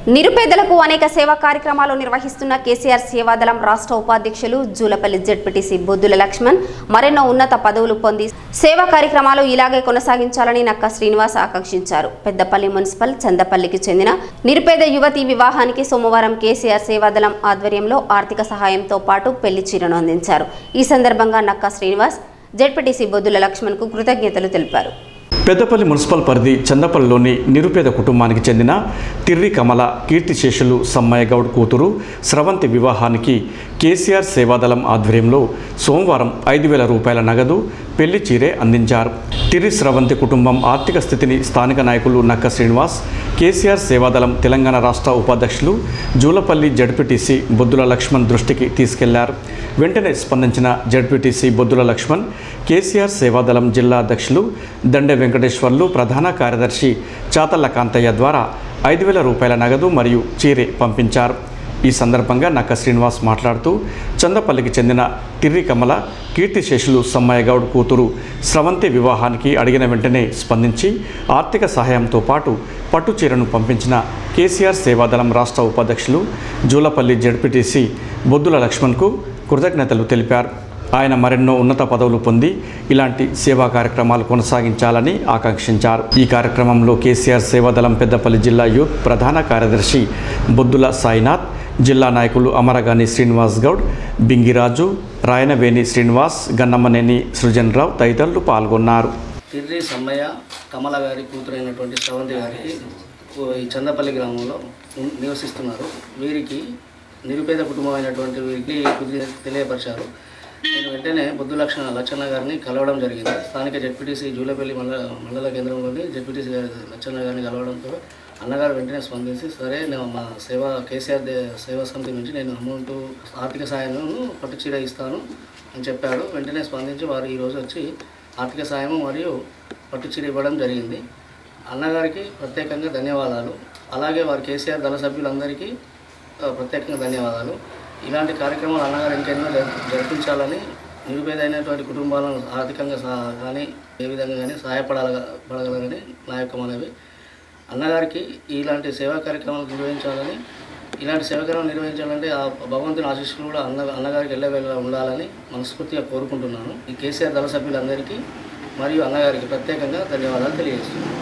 నిరుపేదలకు అనేక సేవా కార్యక్రమాలు నిర్వహిస్తున్న కేసీఆర్ సేవాదళం రాష్ట్ర ఉపాధ్యక్షులు జూలపల్లి జెడ్పీటీసీ బొద్దుల లక్ష్మణ్ మరెన్నో ఉన్నత పదవులు పొంది సేవా కార్యక్రమాలు ఇలాగే కొనసాగించాలని నక్క శ్రీనివాస్ ఆకాంక్షించారు పెద్దపల్లి మున్సిపల్ చందపల్లికి చెందిన నిరుపేద యువతి వివాహానికి సోమవారం కేసీఆర్ సేవాదళం ఆధ్వర్యంలో ఆర్థిక సహాయంతో పాటు పెళ్లి చీరను అందించారు ఈ సందర్భంగా నక్క శ్రీనివాస్ జెడ్పీటీసీ బొద్దుల లక్ష్మణ్కు కృతజ్ఞతలు తెలిపారు పెద్దపల్లి మున్సిపల్ పరిధి చందపల్లిలోని నిరుపేద కుటుంబానికి చెందిన తిర్రి కమల కీర్తిశేషులు సమ్మయ్య గౌడ్ కూతురు స్రవంతి వివాహానికి కేసీఆర్ సేవాదళం ఆధ్వర్యంలో సోమవారం ఐదు వేల రూపాయల నగదు పెళ్లి చీరే అందించారు తిరి స్రవంతి కుటుంబం ఆర్థిక స్థితిని స్థానిక నాయకులు నక్క శ్రీనివాస్ కేసీఆర్ సేవాదళం తెలంగాణ రాష్ట్ర ఉపాధ్యక్షులు జూలపల్లి జడ్పీటీసీ బొద్దుల లక్ష్మణ్ దృష్టికి తీసుకెళ్లారు వెంటనే స్పందించిన జడ్పీటీసీ బొద్దుల లక్ష్మణ్ కేసీఆర్ సేవాదళం జిల్లా అధ్యక్షులు దండె వెంకటేశ్వర్లు ప్రధాన కార్యదర్శి చాతల్ల కాంతయ్య ద్వారా ఐదు వేల రూపాయల నగదు మరియు చీరె పంపించారు ఈ సందర్భంగా నక్క శ్రీనివాస్ మాట్లాడుతూ చందపల్లికి చెందిన తిర్రి కమల కీర్తిశేషులు సమ్మయ్య గౌడ్ కూతురు స్రవంతి వివాహానికి అడిగిన వెంటనే స్పందించి ఆర్థిక సహాయంతో పాటు పట్టు చీరను పంపించిన కేసీఆర్ సేవాదళం రాష్ట్ర ఉపాధ్యక్షులు జూలపల్లి జడ్పీటీసీ బొద్దుల లక్ష్మణ్కు కృతజ్ఞతలు తెలిపారు ఆయన మరెన్నో ఉన్నత పదవులు పొంది ఇలాంటి సేవా కార్యక్రమాలు కొనసాగించాలని ఆకాంక్షించారు ఈ కార్యక్రమంలో కేసీఆర్ సేవాదళం పెద్దపల్లి జిల్లా యూత్ ప్రధాన కార్యదర్శి బొద్దుల సాయినాథ్ జిల్లా నాయకులు అమరగాని శ్రీనివాస్ గౌడ్ బింగిరాజు రాయనవేణి శ్రీనివాస్ గన్నమ్మనేని సృజన్ రావు తదితరులు పాల్గొన్నారు తిర్రి సమ్మయ్య కమల గారి కూతురైనటువంటి శ్రవంతి గారికి ఓ ఈ చందపల్లి గ్రామంలో ఉన్- నివసిస్తున్నారు వీరికి నిరుపేద కుటుంబం అయినటువంటి వీరికి కొద్దిగా తెలియపరిచారు నేను వెంటనే బుద్ధు లక్షణ లచ్చన్న గారిని కలవడం జరిగింది స్థానిక జడ్పీటీసీ జూలపల్లి మండల మండల కేంద్రంలోని జడ్పీటీసీ గారి లచ్చన్న గారిని కలవడంతో అన్నగారు వెంటనే స్పందించి సరే నేను మా సేవ కేసీఆర్ దే- సేవా సమితి నుంచి నేను అమౌంట్ ఆర్థిక సాయం పట్టు చీర ఇస్తాను అని చెప్పాడు వెంటనే స్పందించి వారు ఈరోజు వచ్చి ఆర్థిక సాయం మరియు పట్టు చీర ఇవ్వడం జరిగింది అన్నగారికి ప్రత్యేకంగా ధన్యవాదాలు అలాగే వారి కేసీఆర్ దళ సభ్యులందరికీ ఆ, ప్రత్యేకంగా ధన్యవాదాలు ఇలాంటి కార్యక్రమాలు అన్నగారు ఇంకెన్నో జరి- జరిపించాలని నిరుపేదైనటువంటి కుటుంబాలను ఆర్థికంగా సహా కానీ ఏ విధంగా కానీ సహాయపడాల పడగలరని నా యొక్క మనవి అన్నగారికి ఇలాంటి సేవా కార్యక్రమాలు నిర్వహించాలని ఇలాంటి సేవా కార్యక్రమాలు నిర్వహించాలంటే ఆ భగవంతుని ఆశీస్సులు కూడా అన్న అన్నగారికి వెళ్ళవేళ ఉండాలని మనస్ఫూర్తిగా కోరుకుంటున్నాను ఈ కేసీఆర్ దళ సభ్యులందరికీ మరియు అన్నగారికి ప్రత్యేకంగా ధన్యవాదాలు తెలియజేస్తున్నాను